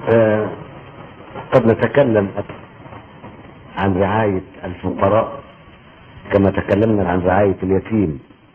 آه، قد نتكلم عن رعاية الفقراء كما تكلمنا عن رعاية اليتيم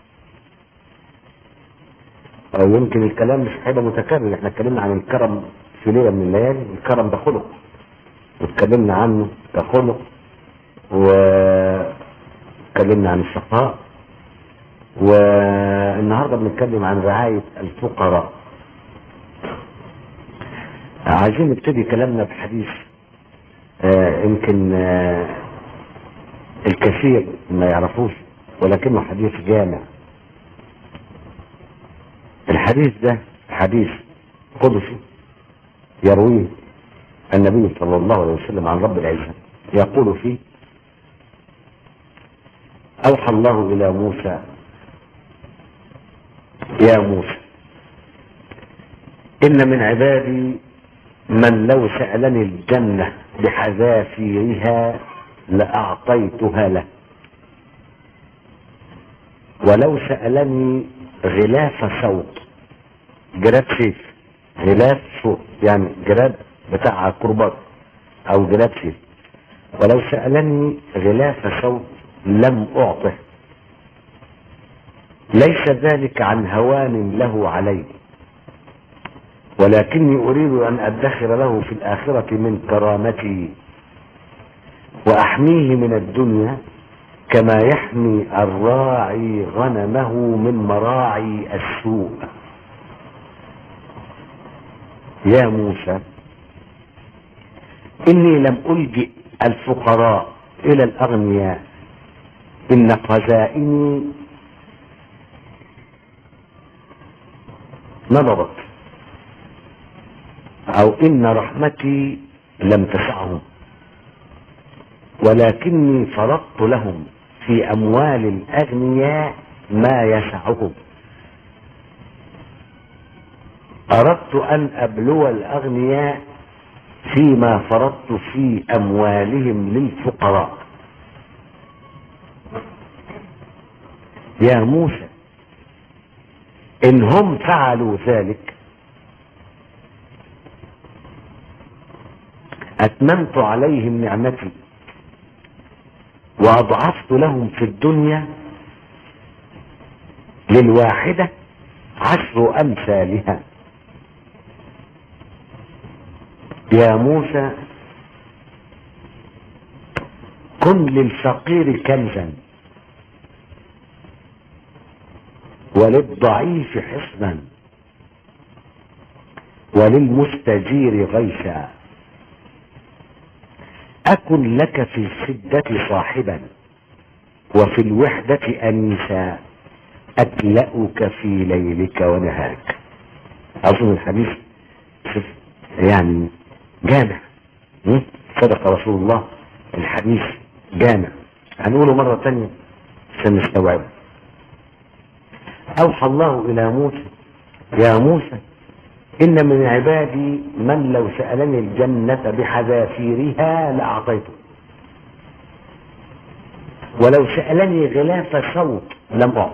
أو يمكن الكلام مش هيبقى متكرر احنا اتكلمنا عن الكرم في ليلة من الليالي الكرم ده خلق واتكلمنا عنه كخلق واتكلمنا عن الشقاء والنهارده بنتكلم عن رعاية الفقراء عايزين نبتدي كلامنا بحديث آه يمكن آه الكثير ما يعرفوش ولكنه حديث جامع الحديث ده حديث قدسي يرويه النبي صلى الله عليه وسلم عن رب العزة يقول فيه أوحى الله إلى موسى يا موسى إن من عبادي من لو سألني الجنة بحذافيرها لأعطيتها له ولو سألني غلاف صوت جراب سيف غلاف صوت يعني جراب بتاع كرباط او جراب سيف ولو سألني غلاف صوت لم أعطه ليس ذلك عن هوان له علي ولكني أريد أن أدخر له في الآخرة من كرامتي وأحميه من الدنيا كما يحمي الراعي غنمه من مراعي السوء يا موسى إني لم ألجئ الفقراء إلى الأغنياء إن خزائني نضبت أو إن رحمتي لم تسعهم ولكني فرضت لهم في أموال الأغنياء ما يسعهم أردت أن أبلو الأغنياء فيما فرضت في أموالهم للفقراء يا موسى إن هم فعلوا ذلك أتممت عليهم نعمتي وأضعفت لهم في الدنيا للواحدة عشر أمثالها يا موسى كن للفقير كنزا وللضعيف حصنا وللمستجير غيثا أكن لك في الشدة صاحبا وفي الوحدة أنيسا أكلأك في ليلك ونهارك أظن الحديث يعني جامع صدق رسول الله الحديث جامع هنقوله مرة تانية عشان نستوعبه أوحى الله إلى موسى يا موسى إن من عبادي من لو سألني الجنة بحذافيرها لأعطيته ولو سألني غلاف صوت لم أعطي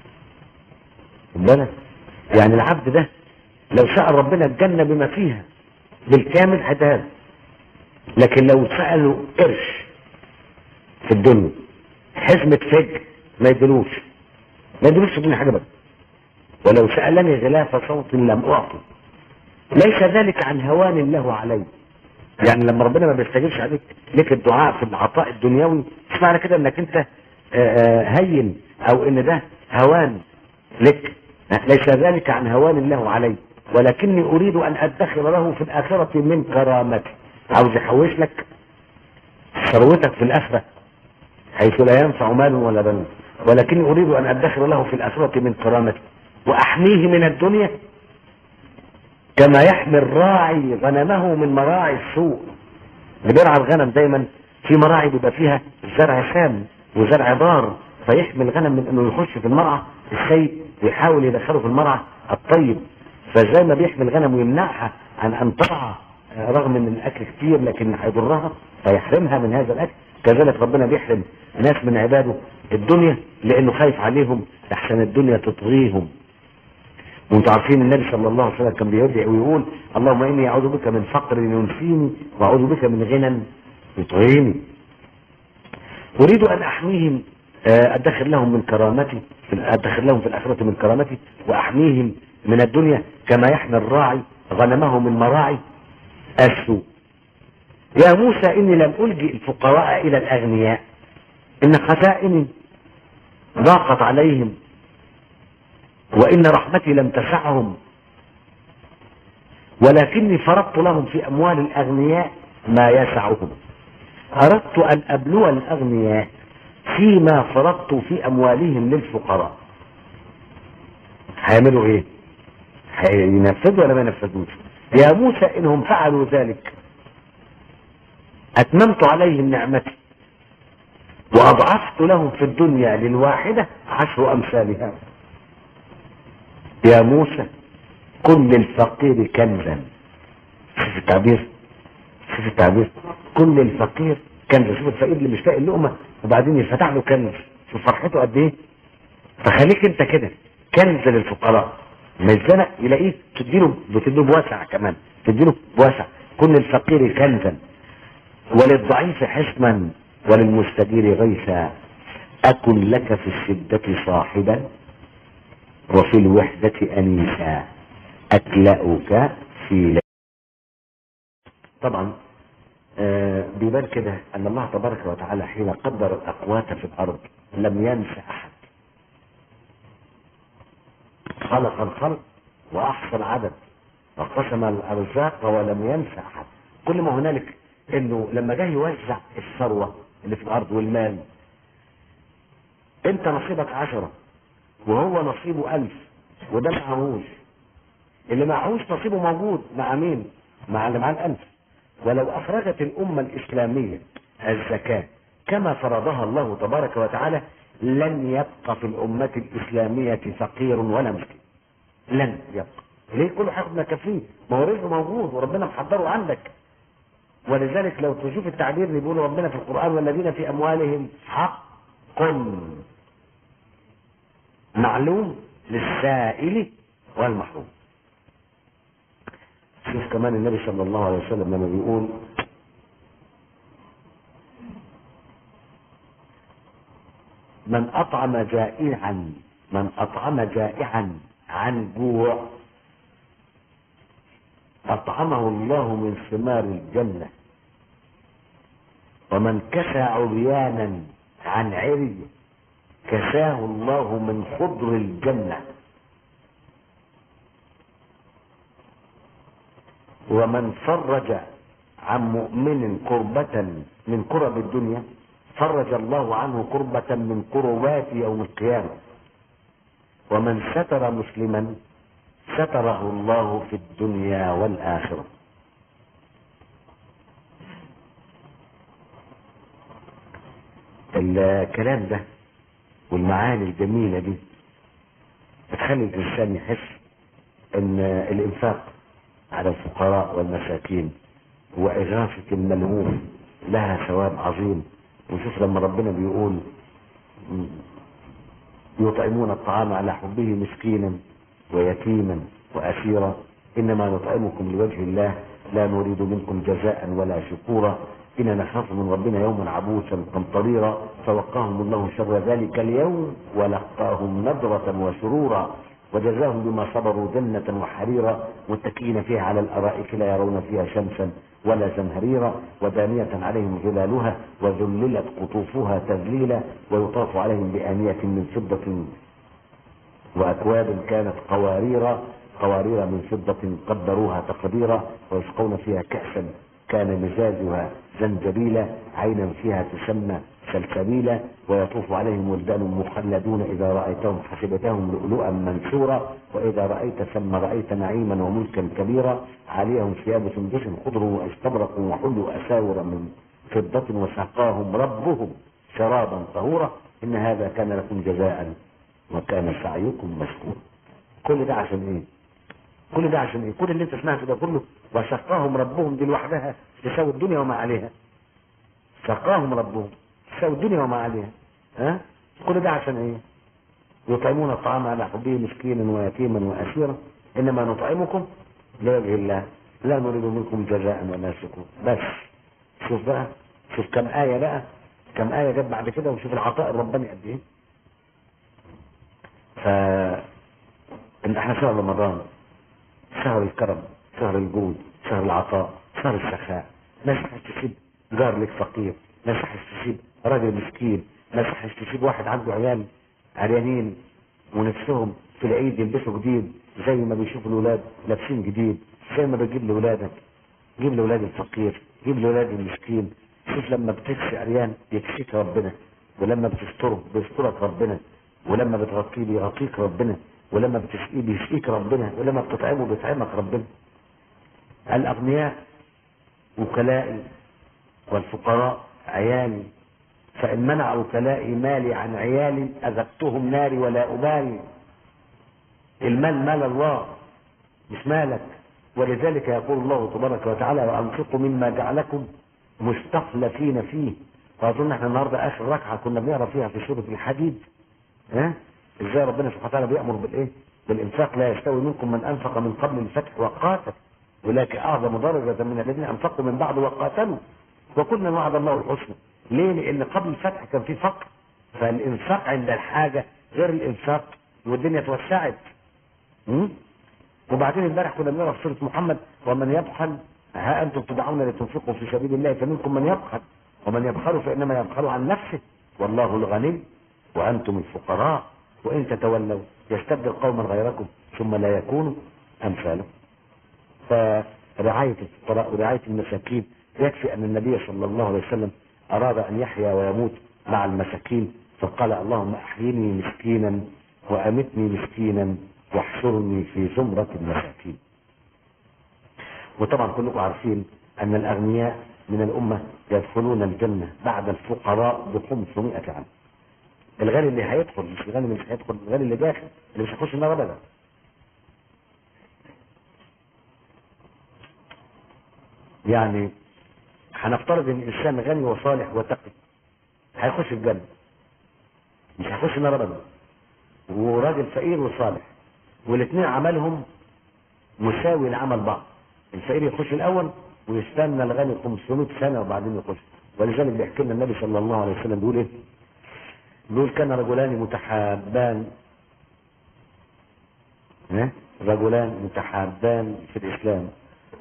بالك يعني العبد ده لو سأل ربنا الجنة بما فيها بالكامل هتهاب لكن لو سألوا قرش في الدنيا حزمة فج ما يدلوش ما يدلوش في الدنيا حاجة بس ولو سألني غلاف صوت لم أعطي ليس ذلك عن هوان له علي يعني لما ربنا ما بيستجيبش عليك لك الدعاء في العطاء الدنيوي مش معنى كده انك انت هين او ان ده هوان لك ليس ذلك عن هوان له علي ولكني اريد ان ادخر له في الاخرة من كرامتي عاوز يحوش لك ثروتك في الاخرة حيث لا ينفع مال ولا بنون ولكني اريد ان ادخر له في الاخرة من كرامتي واحميه من الدنيا كما يحمي الراعي غنمه من مراعي السوء اللي بيرعى الغنم دايما في مراعي بيبقى فيها زرع سام وزرع ضار فيحمي الغنم من انه يخش في المرعى السيء ويحاول يدخله في المرعى الطيب فزي ما بيحمي الغنم ويمنعها عن ان ترعى رغم ان الاكل كتير لكن هيضرها فيحرمها من هذا الاكل كذلك ربنا بيحرم ناس من عباده الدنيا لانه خايف عليهم لحسن الدنيا تطغيهم وانتوا عارفين النبي صلى الله عليه وسلم كان بيدعي ويقول اللهم اني اعوذ بك من فقر ينسيني واعوذ بك من غنى يطغيني اريد ان احميهم آه، ادخر لهم من كرامتي في- ادخر لهم في الاخره من كرامتي واحميهم من الدنيا كما يحمي الراعي غنمه من مراعي السوء يا موسى اني لم الجئ الفقراء الى الاغنياء ان خزائني ضاقت عليهم وان رحمتي لم تسعهم ولكني فرضت لهم في اموال الاغنياء ما يسعهم اردت ان ابلو الاغنياء فيما فرضت في اموالهم للفقراء هيعملوا ايه هينفذوا ولا ما ينفذوش يا موسى انهم فعلوا ذلك اتممت عليهم نعمتي واضعفت لهم في الدنيا للواحدة عشر امثالها يا موسى كن للفقير كنزا شوف التعبير شوف التعبير كن للفقير كنزا شوف الفقير اللي مش لاقي اللقمه وبعدين يفتح له كنز شوف فرحته قد ايه فخليك انت كده كنز للفقراء ما يتزنق يلاقيه تديله بتديله بواسع كمان تديله بواسع كن للفقير كنزا وللضعيف حسما وللمستجير غيثا أكن لك في الشدة صاحبا وفي الوحدة أنيسا أكلأك في ليل طبعا آه بيبان كده أن الله تبارك وتعالى حين قدر الأقوات في الأرض لم ينس أحد خلق الخلق وأحصى العدد وقسم الأرزاق ولم ينس أحد كل ما هنالك انه لما جاي يوزع الثروة اللي في الارض والمال انت نصيبك عشرة وهو نصيبه الف وده معهوش اللي معهوش نصيبه موجود مع مين مع اللي معاه الالف ولو اخرجت الامة الاسلامية الزكاة كما فرضها الله تبارك وتعالى لن يبقى في الامة الاسلامية فقير ولا مسكين لن يبقى ليه كله هياخد مكافيه ما هو رزقه موجود وربنا محضره عندك ولذلك لو تشوف التعبير اللي بيقوله ربنا في القرآن والذين في أموالهم حق معلوم للسائل والمحروم شوف كمان النبي صلى الله عليه وسلم لما بيقول من أطعم جائعا من أطعم جائعا عن جوع أطعمه الله من ثمار الجنة ومن كسى عريانا عن عري كساه الله من خضر الجنة ومن فرج عن مؤمن كربة من كرب الدنيا فرج الله عنه كربة من كربات يوم القيامة ومن ستر مسلما ستره الله في الدنيا والآخرة الكلام ده والمعاني الجميلة دي بتخلي الإنسان يحس إن الإنفاق على الفقراء والمساكين وإغاثة الملهوم لها ثواب عظيم ونشوف لما ربنا بيقول يطعمون الطعام على حبه مسكينا ويتيما وأسيرا إنما نطعمكم لوجه الله لا نريد منكم جزاء ولا شكورا إنا نخاف من ربنا يوما عبوسا قمطريرا فوقاهم الله شر ذلك اليوم ولقاهم نضرة وسرورا وجزاهم بما صبروا جنة وحريرا متكئين فيها على الأرائك لا يرون فيها شمسا ولا زمهريرا ودانية عليهم ظلالها وذللت قطوفها تذليلا ويطاف عليهم بآنية من فضة وأكواب كانت قواريرا قوارير من فضة قدروها تقديرا ويسقون فيها كأسا كان مزاجها زنجبيلا عينا فيها تسمى سلسبيلا ويطوف عليهم ولدان مخلدون إذا رأيتهم حسبتهم لؤلؤا منثورا وإذا رأيت ثم رأيت نعيما وملكا كبيرا عليهم ثياب سندس خضر واستبرق وحلوا أساور من فضة وسقاهم ربهم شرابا طهورا إن هذا كان لكم جزاء وكان سعيكم مشكورا كل ده عشان ايه كل ده عشان ايه كل اللي انت سمعته ده كله وسقاهم ربهم دي لوحدها تساوي الدنيا وما عليها سقاهم ربهم تساوي الدنيا وما عليها ها كل ده عشان ايه يطعمون الطعام على حبه مسكينا ويتيما واسيرا انما نطعمكم لوجه الله لا نريد منكم جزاء ولا شكور بس شوف بقى شوف كم آية بقى كم آية جت بعد كده وشوف العطاء الرباني قد ايه ف ان احنا شهر رمضان شهر الكرم شهر الجود شهر العطاء شهر السخاء ما يصحش تسيب جار لك فقير ما يصحش تسيب راجل مسكين ما يصحش تسيب واحد عنده عيال عريانين ونفسهم في العيد يلبسوا جديد زي ما بيشوفوا الاولاد لابسين جديد زي ما بتجيب لاولادك جيب لاولاد الفقير جيب لاولاد المسكين شوف لما بتكسي عريان يكسيك ربنا ولما بتستره بيسترك ربنا ولما بتغطيه بيغطيك ربنا ولما بتسقيه بيسقيك ربنا ولما بتطعمه بيطعمك ربنا الاغنياء وكلائي والفقراء عيالي فإن منع وكلائي مالي عن عيالي أذقتهم ناري ولا أبالي المال مال الله مش مالك ولذلك يقول الله تبارك وتعالى وأنفقوا مما جعلكم مستخلفين فيه وأظن احنا النهاردة آخر ركعة كنا بنقرا فيها في سورة الحديد ها ازاي ربنا سبحانه وتعالى بيأمر بالإيه؟ بالإنفاق لا يستوي منكم من أنفق من قبل الفتح وقاتل ولكن أعظم درجة من الذين أنفقوا من بعد وقاتلوا وكنا وعد الله الحسنى ليه؟ لأن قبل الفتح كان في فقر فالإنفاق عند الحاجة غير الإنفاق والدنيا توسعت م? وبعدين امبارح كنا بنقرا في سورة محمد ومن يبخل ها أنتم تدعون لتنفقوا في سبيل الله فمنكم من يبخل ومن يبخل فإنما يبخل عن نفسه والله الغني وأنتم الفقراء وإن تتولوا يستبدل قوما غيركم ثم لا يكونوا أمثالكم فرعاية الفقراء ورعاية المساكين يكفي أن النبي صلى الله عليه وسلم أراد أن يحيا ويموت مع المساكين فقال اللهم أحيني مسكينا وأمتني مسكينا واحشرني في زمرة المساكين وطبعا كلكم عارفين أن الأغنياء من الأمة يدخلون الجنة بعد الفقراء ب 500 عام الغني اللي هيدخل مش الغني اللي مش هيدخل الغني اللي داخل اللي مش هيخش النار أبدا يعني هنفترض ان الانسان غني وصالح وتقي هيخش الجنه مش هيخش النار ابدا وراجل فقير وصالح والاثنين عملهم مساوي لعمل بعض الفقير يخش الاول ويستنى الغني 500 سنه وبعدين يخش ولذلك بيحكي لنا النبي صلى الله عليه وسلم بيقول ايه؟ بيقول كان رجلان متحابان ها؟ رجلان متحابان في الاسلام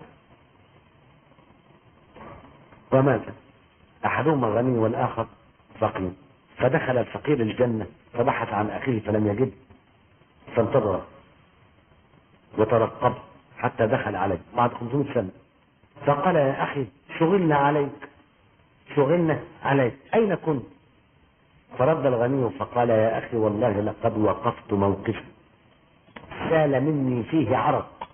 ومات احدهما غني والاخر فقير فدخل الفقير الجنه فبحث عن اخيه فلم يجد فانتظر وترقب حتى دخل عليه بعد 500 سنه فقال يا اخي شغلنا عليك شغلنا عليك اين كنت فرد الغني فقال يا اخي والله لقد وقفت موقفا سال مني فيه عرق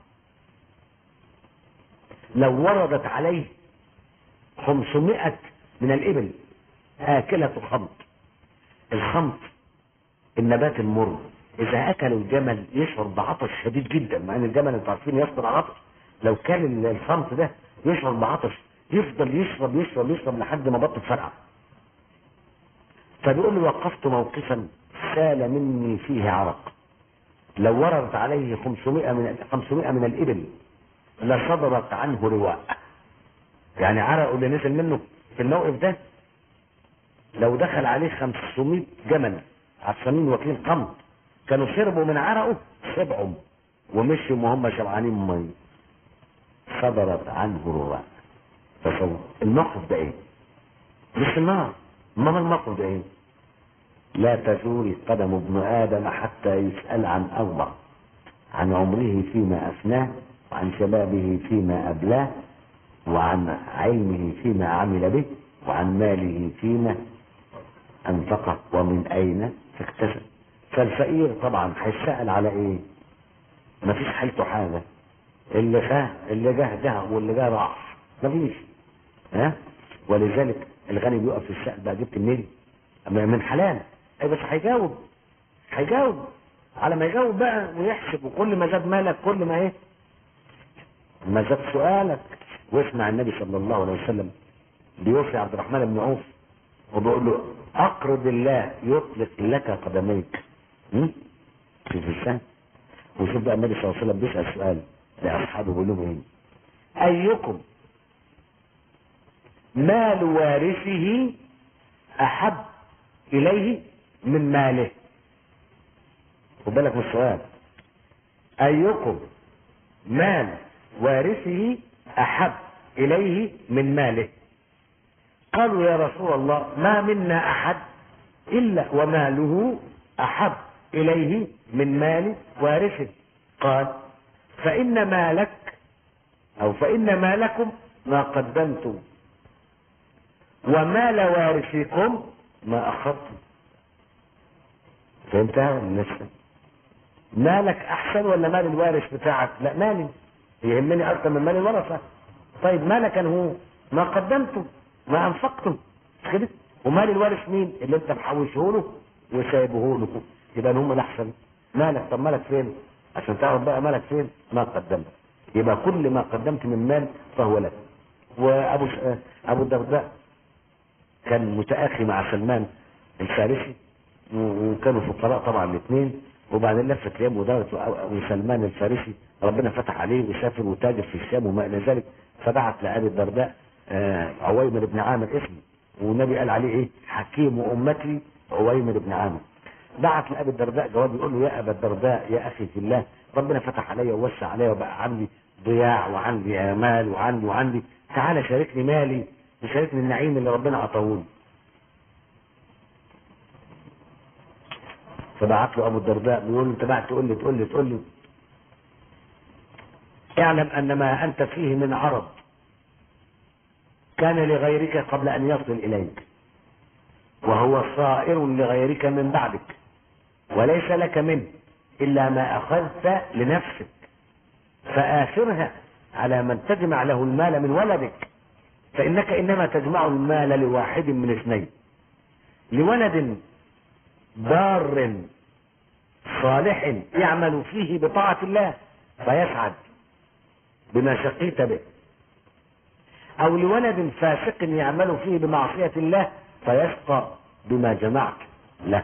لو وردت عليه خمسمائة من الإبل آكلة خمط الخمط النبات المر إذا أكل الجمل يشعر بعطش شديد جدا مع أن الجمل أنتوا عارفين يصبر على العطش لو كان الخمط ده يشعر بعطش يفضل يشرب يشرب يشرب لحد ما بطل فرقع فبيقول له وقفت موقفا سال مني فيه عرق لو وردت عليه 500 من 500 من الإبل لصدرت عنه رواء يعني عرقه اللي نزل منه في الموقف ده لو دخل عليه 500 جمل عطشانين واكلين قمط كانوا شربوا من عرقه شبعوا ومشوا وهم شبعانين ميه صدرت عنه رواء تصور الموقف ده ايه؟ مش النار امال الموقف ده ايه؟ لا تزول قدم ابن ادم حتى يسال عن اربع عن عمره فيما افناه وعن شبابه فيما ابلاه وعن علمه فيما عمل به وعن ماله فيما انفقه ومن اين اكتسب فالفقير طبعا هيسأل على ايه مفيش حالته حاجة اللي خاه اللي جه جه واللي جه راح مفيش ها ولذلك الغني بيقف في السقف بقى جبت منين من حلال اي بس هيجاوب هيجاوب على ما يجاوب بقى ويحسب وكل ما زاد مالك كل ما ايه ما زاد سؤالك واسمع النبي صلى الله عليه وسلم بيوصي عبد الرحمن بن عوف وبيقول له اقرض الله يطلق لك قدميك م? شوف ازاي وشوف بقى النبي صلى الله عليه وسلم بيسأل سؤال لأصحابه بيقول لهم ايه أيكم مال وارثه أحب إليه من ماله خد بالك من السؤال أيكم مال وارثه أحب إليه من ماله قالوا يا رسول الله ما منا أحد إلا وماله أحب إليه من مال وارثه قال فإن مالك أو فإن مالكم ما قدمتم ومال وارثكم ما أخذتم فهمتها ولا لسه؟ مالك أحسن ولا مال الوارث بتاعك؟ لا مالي يهمني أكثر من مال الورثة طيب مالك هو ما قدمتم ما أنفقتم مش كده؟ ومال الوارث مين؟ اللي أنت محوشه له وسايبه له يبقى هم الأحسن مالك طب مالك فين؟ عشان تعرف بقى مالك فين؟ ما قدمت يبقى كل ما قدمت من مال فهو لك وأبو ش... أبو الدرداء كان متأخي مع سلمان الفارسي وكانوا فقراء طبعا الاثنين وبعدين لفت ايام ودارت وسلمان الفارسي ربنا فتح عليه وسافر وتاجر في الشام وما الى ذلك فبعت لابي الدرداء آه عويمر بن عامر اسمه والنبي قال عليه ايه حكيم امتي عويمر بن عامر بعت لابي الدرداء جواب يقول له يا ابا الدرداء يا اخي في الله ربنا فتح عليا ووسع عليا وبقى عندي ضياع وعندي امال وعندي وعندي تعالى شاركني مالي وشاركني النعيم اللي ربنا عطاهولي فبعت له ابو الدرداء بيقول له انت بعد تقول لي تقول لي تقول لي اعلم ان ما انت فيه من عرض كان لغيرك قبل ان يصل اليك وهو صائر لغيرك من بعدك وليس لك منه الا ما اخذت لنفسك فاثرها على من تجمع له المال من ولدك فانك انما تجمع المال لواحد من اثنين لولد بار صالح يعمل فيه بطاعة الله فيسعد بما شقيت به او لولد فاسق يعمل فيه بمعصية الله فيشقى بما جمعت له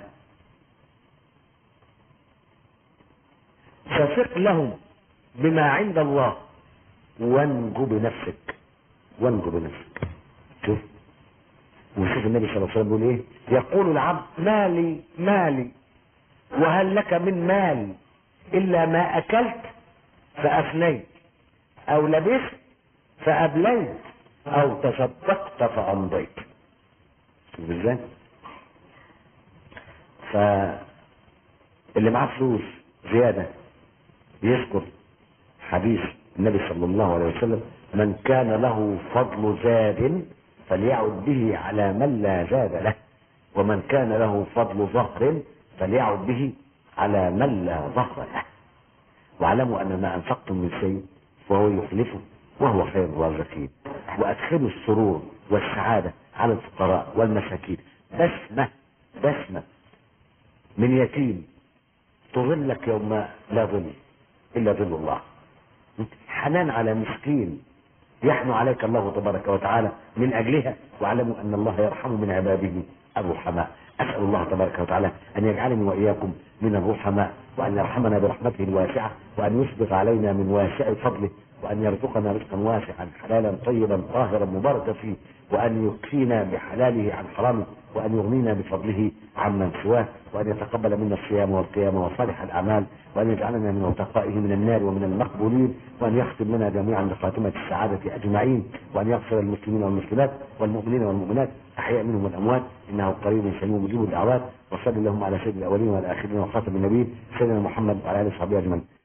فثق لهم بما عند الله وانجو بنفسك وانجو بنفسك شوف وشوف النبي صلى الله عليه وسلم بيقول ايه يقول العبد مالي مالي وهل لك من مال الا ما اكلت فافنيت او لبست فابليت او تصدقت فامضيت شوف ازاي فاللي معاه فلوس زيادة يذكر حديث النبي صلى الله عليه وسلم من كان له فضل زاد فليعد به على من لا زاد له ومن كان له فضل ظهر فليعد به على من لا ظهر له واعلموا ان ما انفقتم من شيء فهو يخلفه وهو خير الرازقين وادخلوا السرور والسعادة على الفقراء والمساكين بسمة بسمة من يتيم تظلك يوم لا ظل الا ظل الله حنان على مسكين يحنو عليك الله تبارك وتعالى من اجلها واعلموا ان الله يرحم من عباده الرحماء اسال الله تبارك وتعالى ان يجعلني واياكم من الرحماء وان يرحمنا برحمته الواسعه وان يسبغ علينا من واسع فضله وان يرزقنا رزقا واسعا حلالا طيبا طاهرا مباركا فيه وان يكفينا بحلاله عن حرامه وان يغنينا بفضله عمن سواه وان يتقبل منا الصيام والقيام وصالح الاعمال وان يجعلنا من عتقائه من النار ومن المقبولين وان يختم لنا جميعا بخاتمه السعاده اجمعين وان يغفر المسلمين والمسلمات والمؤمنين والمؤمنات احياء منهم والاموات انه قريب سليم مجيب الدعوات وصلى اللهم على سيد الاولين والاخرين وخاتم النبيين سيدنا محمد وعلى اله وصحبه اجمعين